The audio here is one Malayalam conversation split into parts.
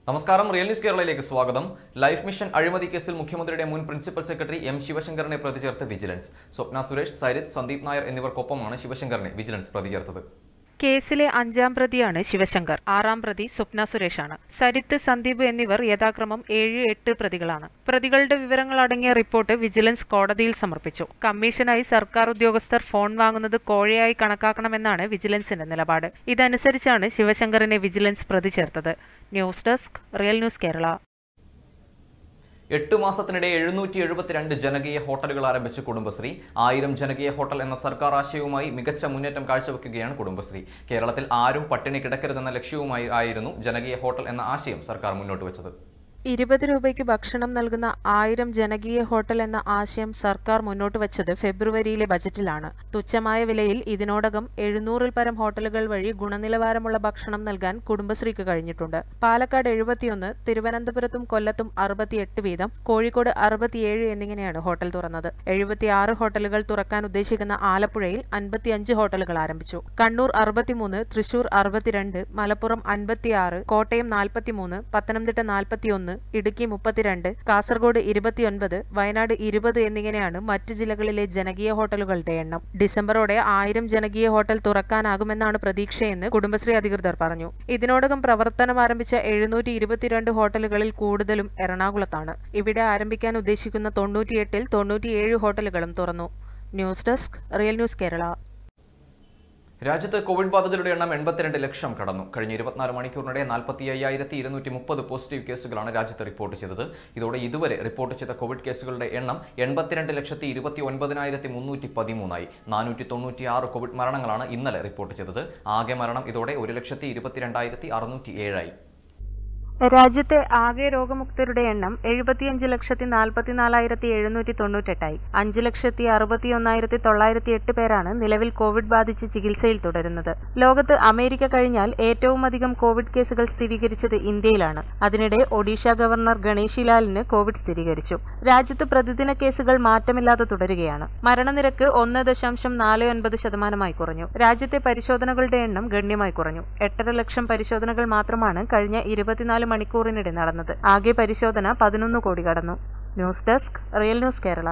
നമസ്കാരം റിയൽ ന്യൂസ് കേരളയിലേക്ക് സ്വാഗതം ലൈഫ് മിഷൻ അഴിമതി കേസിൽ മുഖ്യമന്ത്രിയുടെ മുൻ പ്രിൻസിപ്പൽ സെക്രട്ടറി എം ശിവശങ്കറിനെ പ്രതി ചേർത്ത് വിജിലൻസ് സ്വപ്ന സുരേഷ് സരിത് സന്ദീപ് നായർ എന്നിവർക്കൊപ്പമാണ് ശിവശങ്കറിനെ വിജിലൻസ് പ്രതി ചേർത്തത് കേസിലെ അഞ്ചാം പ്രതിയാണ് ശിവശങ്കർ ആറാം പ്രതി സ്വപ്ന സുരേഷാണ് സരിത്ത് സന്ദീപ് എന്നിവർ യഥാക്രമം ഏഴ് എട്ട് പ്രതികളാണ് പ്രതികളുടെ വിവരങ്ങൾ അടങ്ങിയ റിപ്പോർട്ട് വിജിലൻസ് കോടതിയിൽ സമർപ്പിച്ചു കമ്മീഷനായി സർക്കാർ ഉദ്യോഗസ്ഥർ ഫോൺ വാങ്ങുന്നത് കോഴയായി കണക്കാക്കണമെന്നാണ് വിജിലൻസിന്റെ നിലപാട് ഇതനുസരിച്ചാണ് ശിവശങ്കറിനെ വിജിലൻസ് പ്രതി ചേർത്തത് news desk real news Kerala എട്ട് മാസത്തിനിടെ എഴുന്നൂറ്റി എഴുപത്തിരണ്ട് ജനകീയ ഹോട്ടലുകൾ ആരംഭിച്ച കുടുംബശ്രീ ആയിരം ജനകീയ ഹോട്ടൽ എന്ന സർക്കാർ ആശയവുമായി മികച്ച മുന്നേറ്റം കാഴ്ചവെക്കുകയാണ് കുടുംബശ്രീ കേരളത്തിൽ ആരും പട്ടിണി കിടക്കരുതെന്ന ലക്ഷ്യവുമായി ആയിരുന്നു ജനകീയ ഹോട്ടൽ എന്ന ആശയം സർക്കാർ മുന്നോട്ട് വെച്ചത് ഇരുപത് രൂപയ്ക്ക് ഭക്ഷണം നൽകുന്ന ആയിരം ജനകീയ ഹോട്ടൽ എന്ന ആശയം സർക്കാർ മുന്നോട്ട് വച്ചത് ഫെബ്രുവരിയിലെ ബജറ്റിലാണ് തുച്ഛമായ വിലയിൽ ഇതിനോടകം എഴുന്നൂറിൽ പരം ഹോട്ടലുകൾ വഴി ഗുണനിലവാരമുള്ള ഭക്ഷണം നൽകാൻ കുടുംബശ്രീക്ക് കഴിഞ്ഞിട്ടുണ്ട് പാലക്കാട് എഴുപത്തിയൊന്ന് തിരുവനന്തപുരത്തും കൊല്ലത്തും അറുപത്തിയെട്ട് വീതം കോഴിക്കോട് അറുപത്തിയേഴ് എന്നിങ്ങനെയാണ് ഹോട്ടൽ തുറന്നത് എഴുപത്തിയാറ് ഹോട്ടലുകൾ തുറക്കാൻ ഉദ്ദേശിക്കുന്ന ആലപ്പുഴയിൽ അൻപത്തിയഞ്ച് ഹോട്ടലുകൾ ആരംഭിച്ചു കണ്ണൂർ അറുപത്തിമൂന്ന് തൃശൂർ അറുപത്തിരണ്ട് മലപ്പുറം അൻപത്തിയാറ് കോട്ടയം നാൽപ്പത്തിമൂന്ന് പത്തനംതിട്ട നാൽപ്പത്തിയൊന്ന് ഇടുക്കി മുപ്പത്തിരണ്ട് കാസർഗോഡ് ഇരുപത്തിയൊൻപത് വയനാട് ഇരുപത് എന്നിങ്ങനെയാണ് മറ്റ് ജില്ലകളിലെ ജനകീയ ഹോട്ടലുകളുടെ എണ്ണം ഡിസംബറോടെ ആയിരം ജനകീയ ഹോട്ടൽ തുറക്കാനാകുമെന്നാണ് പ്രതീക്ഷയെന്ന് കുടുംബശ്രീ അധികൃതർ പറഞ്ഞു ഇതിനോടകം പ്രവർത്തനം ആരംഭിച്ച എഴുന്നൂറ്റി ഇരുപത്തിരണ്ട് ഹോട്ടലുകളിൽ കൂടുതലും എറണാകുളത്താണ് ഇവിടെ ആരംഭിക്കാൻ ഉദ്ദേശിക്കുന്ന തൊണ്ണൂറ്റിയെട്ടിൽ തൊണ്ണൂറ്റിയേഴ് ഹോട്ടലുകളും തുറന്നു news desk real news Kerala രാജ്യത്ത് കോവിഡ് ബാധിതരുടെ എണ്ണം എൺപത്തിരണ്ട് ലക്ഷം കടന്നു കഴിഞ്ഞ ഇരുപത്തിനാല് മണിക്കൂറിനിടെ നാൽപ്പത്തി അയ്യായിരത്തി ഇരുന്നൂറ്റി മുപ്പത് പോസിറ്റീവ് കേസുകളാണ് രാജ്യത്ത് റിപ്പോർട്ട് ചെയ്തത് ഇതോടെ ഇതുവരെ റിപ്പോർട്ട് ചെയ്ത കോവിഡ് കേസുകളുടെ എണ്ണം എൺപത്തിരണ്ട് ലക്ഷത്തി ഇരുപത്തി ഒൻപതിനായിരത്തി മുന്നൂറ്റി പതിമൂന്നായി നാനൂറ്റി തൊണ്ണൂറ്റി ആറ് കോവിഡ് മരണങ്ങളാണ് ഇന്നലെ റിപ്പോർട്ട് ചെയ്തത് ആകെ മരണം ഇതോടെ ഒരു ലക്ഷത്തി ഇരുപത്തിരണ്ടായിരത്തി അറുന്നൂറ്റി ഏഴായി രാജ്യത്തെ ആകെ രോഗമുക്തരുടെ എണ്ണം എഴുപത്തിയഞ്ച് ലക്ഷത്തി നാൽപ്പത്തിനാലായിരത്തി എഴുന്നൂറ്റി തൊണ്ണൂറ്റെട്ടായി അഞ്ച് ലക്ഷത്തി അറുപത്തിയൊന്നായിരത്തി തൊള്ളായിരത്തി എട്ട് പേരാണ് നിലവിൽ കോവിഡ് ബാധിച്ച് ചികിത്സയിൽ തുടരുന്നത് ലോകത്ത് അമേരിക്ക കഴിഞ്ഞാൽ ഏറ്റവും അധികം കോവിഡ് കേസുകൾ സ്ഥിരീകരിച്ചത് ഇന്ത്യയിലാണ് അതിനിടെ ഒഡീഷ ഗവർണർ ഗണേഷി ലാലിന് കോവിഡ് സ്ഥിരീകരിച്ചു രാജ്യത്ത് പ്രതിദിന കേസുകൾ മാറ്റമില്ലാതെ തുടരുകയാണ് മരണനിരക്ക് ഒന്ന് ദശാംശം നാല് ഒൻപത് ശതമാനമായി കുറഞ്ഞു രാജ്യത്തെ പരിശോധനകളുടെ എണ്ണം ഗണ്യമായി കുറഞ്ഞു എട്ടര ലക്ഷം പരിശോധനകൾ മാത്രമാണ് കഴിഞ്ഞ ഇരുപത്തിനാല് മണിക്കൂറിനിടെ നടന്നത് ആകെ പരിശോധന പതിനൊന്ന് കോടി കടന്നു news desk real news Kerala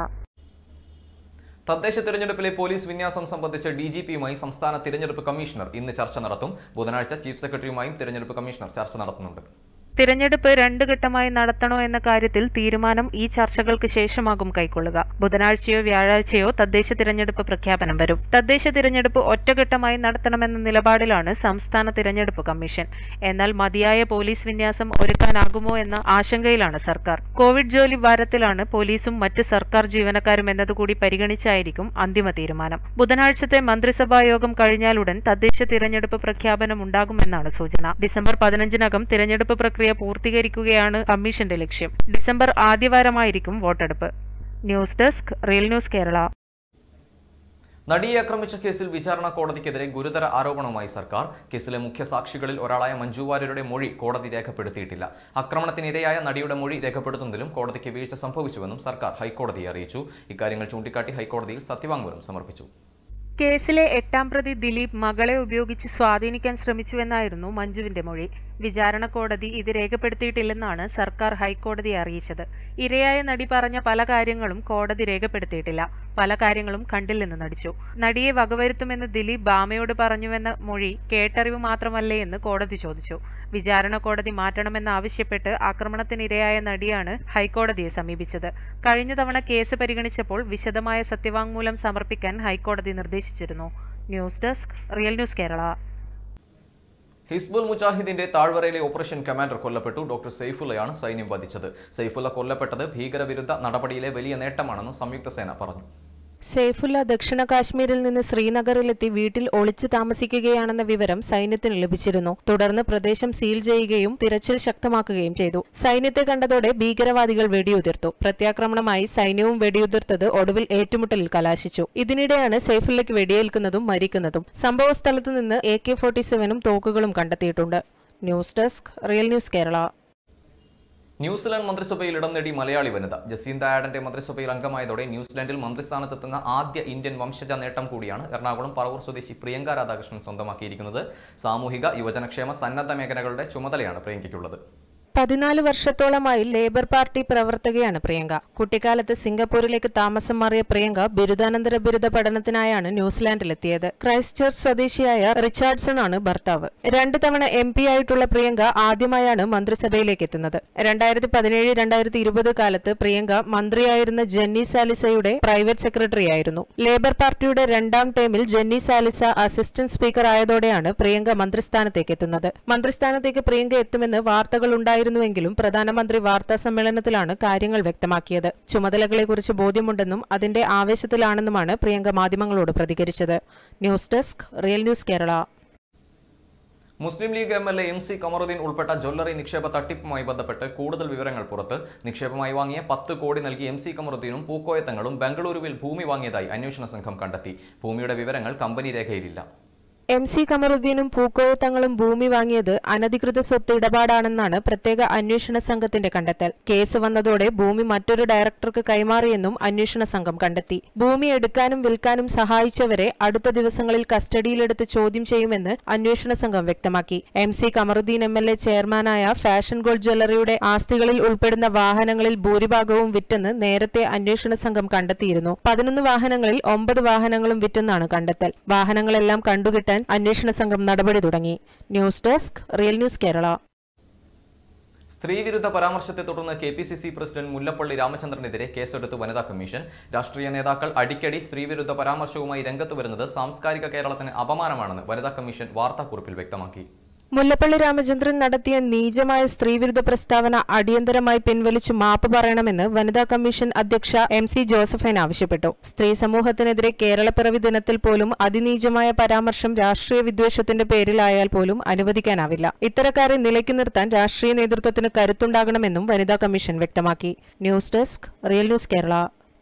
തദ്ദേശ തിരഞ്ഞെടുപ്പിലെ പോലീസ് വിന്യാസം സംബന്ധിച്ച് ഡി ജി പിയുമായി സംസ്ഥാന തിരഞ്ഞെടുപ്പ് കമ്മീഷണർ ഇന്ന് ചർച്ച നടത്തും ബുധനാഴ്ച ചീഫ് സെക്രട്ടറിയുമായും തിരഞ്ഞെടുപ്പ് കമ്മീഷണർ ചർച്ച നടത്തുന്നുണ്ട് തിരഞ്ഞെടുപ്പ് രണ്ട് ഘട്ടമായി നടത്തണോ എന്ന കാര്യത്തിൽ തീരുമാനം ഈ ചർച്ചകൾക്ക് ശേഷമാകും കൈക്കൊള്ളുക ബുധനാഴ്ചയോ വ്യാഴാഴ്ചയോ തദ്ദേശ തിരഞ്ഞെടുപ്പ് പ്രഖ്യാപനം വരും തദ്ദേശ തിരഞ്ഞെടുപ്പ് ഒറ്റഘട്ടമായി നടത്തണമെന്ന നിലപാടിലാണ് സംസ്ഥാന തിരഞ്ഞെടുപ്പ് കമ്മീഷൻ എന്നാൽ മതിയായ പോലീസ് വിന്യാസം ഒരുക്കാനാകുമോ എന്ന ആശങ്കയിലാണ് സർക്കാർ കോവിഡ് ജോലി ഭാരത്തിലാണ് പോലീസും മറ്റ് സർക്കാർ ജീവനക്കാരും എന്നതുകൂടി പരിഗണിച്ചായിരിക്കും അന്തിമ തീരുമാനം ബുധനാഴ്ചത്തെ മന്ത്രിസഭാ യോഗം കഴിഞ്ഞാലുടൻ തദ്ദേശ തിരഞ്ഞെടുപ്പ് പ്രഖ്യാപനം ഉണ്ടാകുമെന്നാണ് സൂചന ഡിസംബർ പതിനഞ്ചിനകം തിരഞ്ഞെടുപ്പ് പ്രക്രിയ പൂർത്തീകരിക്കുകയാണ് കമ്മീഷന്റെ ലക്ഷ്യം ഡിസംബർ ആദ്യവാരമായിരിക്കും വോട്ടെടുപ്പ് news desk real news Kerala നടിയെ ആക്രമിച്ച കേസിൽ വിചാരണ കോടതിക്കെതിരെ ഗുരുതര ആരോപണവുമായി സർക്കാർ കേസിലെ മുഖ്യ സാക്ഷികളിൽ ഒരാളായ മഞ്ജു വാര്യരുടെ മൊഴി കോടതി രേഖപ്പെടുത്തിയിട്ടില്ല ആക്രമണത്തിനിരയായ നടിയുടെ മൊഴി രേഖപ്പെടുത്തുന്നതിലും കോടതിക്ക് വീഴ്ച സംഭവിച്ചുവെന്നും സർക്കാർ ഹൈക്കോടതിയെ അറിയിച്ചു ഇക്കാര്യങ്ങൾ ചൂണ്ടിക്കാട്ടി ഹൈക്കോടതിയിൽ സത്യവാങ്മൂലം സമർപ്പിച്ചു കേസിലെ എട്ടാം പ്രതി ദിലീപ് മകളെ ഉപയോഗിച്ച് സ്വാധീനിക്കാൻ ശ്രമിച്ചുവെന്നായിരുന്നു മഞ്ജുവിന്റെ മൊഴി വിചാരണ കോടതി ഇത് രേഖപ്പെടുത്തിയിട്ടില്ലെന്നാണ് സർക്കാർ ഹൈക്കോടതിയെ അറിയിച്ചത് ഇരയായ നടി പറഞ്ഞ പല കാര്യങ്ങളും കോടതി രേഖപ്പെടുത്തിയിട്ടില്ല പല കാര്യങ്ങളും കണ്ടില്ലെന്ന് നടിച്ചു നടിയെ വകവരുത്തുമെന്ന് ദിലീപ് ബാമയോട് പറഞ്ഞുവെന്ന മൊഴി കേട്ടറിവ് മാത്രമല്ലേ എന്ന് കോടതി ചോദിച്ചു വിചാരണ കോടതി മാറ്റണമെന്നാവശ്യപ്പെട്ട് ആക്രമണത്തിനിരയായ നടിയാണ് ഹൈക്കോടതിയെ സമീപിച്ചത് കഴിഞ്ഞ തവണ കേസ് പരിഗണിച്ചപ്പോൾ വിശദമായ സത്യവാങ്മൂലം സമർപ്പിക്കാൻ ഹൈക്കോടതി നിർദ്ദേശിച്ചിരുന്നു news desk real news Kerala Hizbul മുജാഹിദിന്റെ താഴ്വരയിലെ ഓപ്പറേഷൻ കമാൻഡർ കൊല്ലപ്പെട്ടു ഡോക്ടർ സൈഫുള്ളയാണ് സൈന്യം വധിച്ചത് സൈഫുള്ള കൊല്ലപ്പെട്ടത് ഭീകരവിരുദ്ധ നടപടിയിലെ വലിയ നേട്ടമാണെന്ന് സംയുക്ത സേന പറഞ്ഞു സെയ്ഫുല്ല ദക്ഷിണ കാശ്മീരിൽ നിന്ന് ശ്രീനഗറിലെത്തി വീട്ടിൽ ഒളിച്ചു താമസിക്കുകയാണെന്ന വിവരം സൈന്യത്തിന് ലഭിച്ചിരുന്നു തുടർന്ന് പ്രദേശം സീൽ ചെയ്യുകയും തിരച്ചിൽ ശക്തമാക്കുകയും ചെയ്തു സൈന്യത്തെ കണ്ടതോടെ ഭീകരവാദികൾ വെടിയുതിർത്തു പ്രത്യാക്രമണമായി സൈന്യവും വെടിയുതിർത്തത് ഒടുവിൽ ഏറ്റുമുട്ടലിൽ കലാശിച്ചു ഇതിനിടെയാണ് സെയ്ഫുല്ലയ്ക്ക് വെടിയേൽക്കുന്നതും മരിക്കുന്നതും സംഭവസ്ഥലത്ത് നിന്ന് എ കെ ഫോർട്ടി സെവനും തോക്കുകളും കണ്ടെത്തിയിട്ടുണ്ട് news desk real news Kerala New Zealand മന്ത്രിസഭയിൽ ഇടം നേടി മലയാളി വനിത ജസീന്ത ആഡന്റെ മന്ത്രിസഭയിൽ അംഗമായതോടെ ന്യൂസിലാൻഡിൽ മന്ത്രിസ്ഥാനത്തെത്തുന്ന ആദ്യ ഇന്ത്യൻ വംശജ നേട്ടം കൂടിയാണ് എറണാകുളം പറവൂർ സ്വദേശി പ്രിയങ്ക രാധാകൃഷ്ണൻ സ്വന്തമാക്കിയിരിക്കുന്നത് സാമൂഹിക യുവജനക്ഷേമ സന്നദ്ധ മേഖലകളുടെ ചുമതലയാണ് പ്രിയങ്കയ്ക്കുള്ളത് പതിനാല് വർഷത്തോളമായി ലേബർ പാർട്ടി പ്രവർത്തകയാണ് പ്രിയങ്ക കുട്ടിക്കാലത്ത് സിംഗപ്പൂരിലേക്ക് താമസം മാറിയ പ്രിയങ്ക ബിരുദാനന്തര ബിരുദ പഠനത്തിനായാണ് ന്യൂസിലാൻഡിലെത്തിയത് ക്രൈസ്റ്റ് ചർച്ച് സ്വദേശിയായ റിച്ചാർഡ്സൺ ആണ് ഭർത്താവ് രണ്ടു തവണ എം പി ആയിട്ടുള്ള പ്രിയങ്ക ആദ്യമായാണ് മന്ത്രിസഭയിലേക്ക് എത്തുന്നത് രണ്ടായിരത്തി പതിനേഴ് രണ്ടായിരത്തി ഇരുപത് കാലത്ത് പ്രിയങ്ക മന്ത്രിയായിരുന്ന ജെന്നി സാലിസയുടെ പ്രൈവറ്റ് സെക്രട്ടറി ആയിരുന്നു ലേബർ പാർട്ടിയുടെ രണ്ടാം ടേമിൽ ജെന്നി സാലിസ അസിസ്റ്റന്റ് സ്പീക്കർ ആയതോടെയാണ് പ്രിയങ്ക മന്ത്രിസ്ഥാനത്തേക്ക് എത്തുന്നത് മന്ത്രിസ്ഥാനത്തേക്ക് പ്രിയങ്ക എത്തുമെന്ന് വാർത്തകൾ ഉണ്ടായിരുന്നുവെങ്കിലും പ്രധാനമന്ത്രി വാർത്താ സമ്മേളനത്തിലാണ് കാര്യങ്ങൾ വ്യക്തമാക്കിയത് ചുമതലകളെക്കുറിച്ച് ബോധ്യമുണ്ടെന്നും അതിന്റെ ആവേശത്തിലാണെന്നുമാണ് പ്രിയങ്ക മാധ്യമങ്ങളോട് പ്രതികരിച്ചത് news desk real news Kerala Muslim League M L A M C Kamaruddin ഉൾപ്പെട്ട ജ്വല്ലറി നിക്ഷേപ തട്ടിപ്പുമായി ബന്ധപ്പെട്ട് കൂടുതൽ വിവരങ്ങൾ പുറത്ത് നിക്ഷേപമായി വാങ്ങിയ പത്ത് കോടി നൽകി എം സി കമറുദ്ദീനും പൂക്കോയത്തങ്ങളും ബംഗളൂരുവിൽ ഭൂമി വാങ്ങിയതായി അന്വേഷണ സംഘം കണ്ടെത്തി ഭൂമിയുടെ വിവരങ്ങൾ കമ്പനി രേഖയിലില്ല എം സി കമറുദ്ദീനും പൂക്കോയത്തങ്ങളും ഭൂമി വാങ്ങിയത് അനധികൃത സ്വത്ത് ഇടപാടാണെന്നാണ് പ്രത്യേക അന്വേഷണ സംഘത്തിന്റെ കണ്ടെത്തൽ കേസ് വന്നതോടെ ഭൂമി മറ്റൊരു ഡയറക്ടർക്ക് കൈമാറിയെന്നും അന്വേഷണ സംഘം കണ്ടെത്തി ഭൂമി എടുക്കാനും വിൽക്കാനും സഹായിച്ചവരെ അടുത്ത ദിവസങ്ങളിൽ കസ്റ്റഡിയിലെടുത്ത് ചോദ്യം ചെയ്യുമെന്ന് അന്വേഷണ സംഘം വ്യക്തമാക്കി M C Kamaruddin M L A ചെയർമാനായ ഫാഷൻ ഗോൾഡ് ജ്വല്ലറിയുടെ ആസ്തികളിൽ ഉൾപ്പെടുന്ന വാഹനങ്ങളിൽ ഭൂരിഭാഗവും വിറ്റെന്ന് നേരത്തെ അന്വേഷണ സംഘം കണ്ടെത്തിയിരുന്നു പതിനൊന്ന് വാഹനങ്ങളിൽ ഒമ്പത് വാഹനങ്ങളും വിറ്റെന്നാണ് കണ്ടെത്തൽ വാഹനങ്ങളെല്ലാം കണ്ടുകിട്ടാൻ അന്വേഷണ സംഘം നടപടി തുടങ്ങി news desk real news Kerala സ്ത്രീവിരുദ്ധ പരാമർശത്തെ തുടർന്ന് K P C C president Mullappally രാമചന്ദ്രനെതിരെ കേസെടുത്ത് വനിതാ കമ്മീഷൻ രാഷ്ട്രീയ നേതാക്കൾ അടിക്കടി സ്ത്രീവിരുദ്ധ പരാമർശവുമായി രംഗത്ത് വരുന്നത് സാംസ്കാരിക കേരളത്തിന് അപമാനമാണെന്ന് വനിതാ കമ്മീഷൻ വാർത്താക്കുറിപ്പിൽ വ്യക്തമാക്കി മുല്ലപ്പള്ളി രാമചന്ദ്രൻ നടത്തിയ നീചമായ സ്ത്രീവിരുദ്ധ പ്രസ്താവന അടിയന്തരമായി പിൻവലിച്ച് മാപ്പ് പറയണമെന്ന് വനിതാ കമ്മീഷൻ അധ്യക്ഷ എം സി ജോസഫൈൻ ആവശ്യപ്പെട്ടു സ്ത്രീ സമൂഹത്തിനെതിരെ കേരളപ്പിറവി ദിനത്തിൽ പോലും അതിനീചമായ പരാമർശം രാഷ്ട്രീയ വിദ്വേഷത്തിന്റെ പേരിലായാൽ പോലും അനുവദിക്കാനാവില്ല ഇത്തരക്കാരെ നിലയ്ക്ക് നിർത്താൻ രാഷ്ട്രീയ നേതൃത്വത്തിന് കരുത്തുണ്ടാകണമെന്നും വനിതാ കമ്മീഷൻ വ്യക്തമാക്കി news desk real news Kerala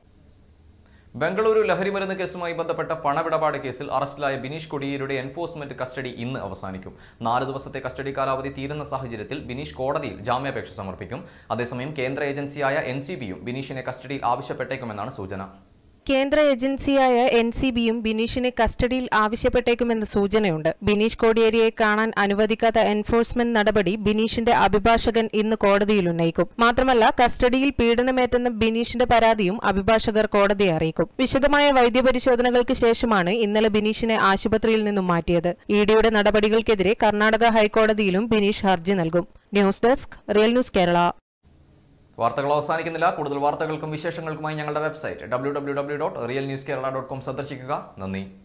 Bengaluru ലഹരിമരുന്ന് കേസുമായി ബന്ധപ്പെട്ട പണമിടപാട് കേസിൽ അറസ്റ്റിലായ ബിനീഷ് കൊടിയേരിയുടെ എൻഫോഴ്സ്മെന്റ് കസ്റ്റഡി ഇന്ന് അവസാനിക്കും നാല് ദിവസത്തെ കസ്റ്റഡി കാലാവധി തീരുന്ന സാഹചര്യത്തിൽ ബിനീഷ് കോടതിയിൽ ജാമ്യാപേക്ഷ സമർപ്പിക്കും അതേസമയം കേന്ദ്ര ഏജൻസിയായ എൻ സി ബിയും ബിനീഷിനെ കസ്റ്റഡിയിൽ ആവശ്യപ്പെട്ടേക്കുമെന്നാണ് സൂചന കേന്ദ്ര ഏജൻസിയായ എൻ സി ബിയും ബിനീഷിനെ കസ്റ്റഡിയിൽ ആവശ്യപ്പെട്ടേക്കുമെന്ന സൂചനയുണ്ട് ബിനീഷ് കോടിയേരിയെ കാണാൻ അനുവദിക്കാത്ത എൻഫോഴ്സ്മെന്റ് നടപടി ബിനീഷിന്റെ അഭിഭാഷകൻ ഇന്ന് കോടതിയിൽ ഉന്നയിക്കും മാത്രമല്ല കസ്റ്റഡിയിൽ പീഡനമേറ്റെന്ന ബിനീഷിന്റെ പരാതിയും അഭിഭാഷകർ കോടതിയെ അറിയിക്കും വിശദമായ വൈദ്യപരിശോധനകൾക്ക് ശേഷമാണ് ഇന്നലെ ബിനീഷിനെ ആശുപത്രിയിൽ നിന്നും മാറ്റിയത് ഇഡിയുടെ നടപടികൾക്കെതിരെ കർണാടക ഹൈക്കോടതിയിലും ബിനീഷ് ഹർജി നൽകും news desk real news Kerala വാർത്തകൾ അവസാനിക്കുന്നില്ല കൂടുതൽ വാർത്തകൾക്കും വിശേഷങ്ങൾക്കുമായി ഞങ്ങളുടെ website W W W dot real news Kerala dot com സന്ദർശിക്കുക നന്ദി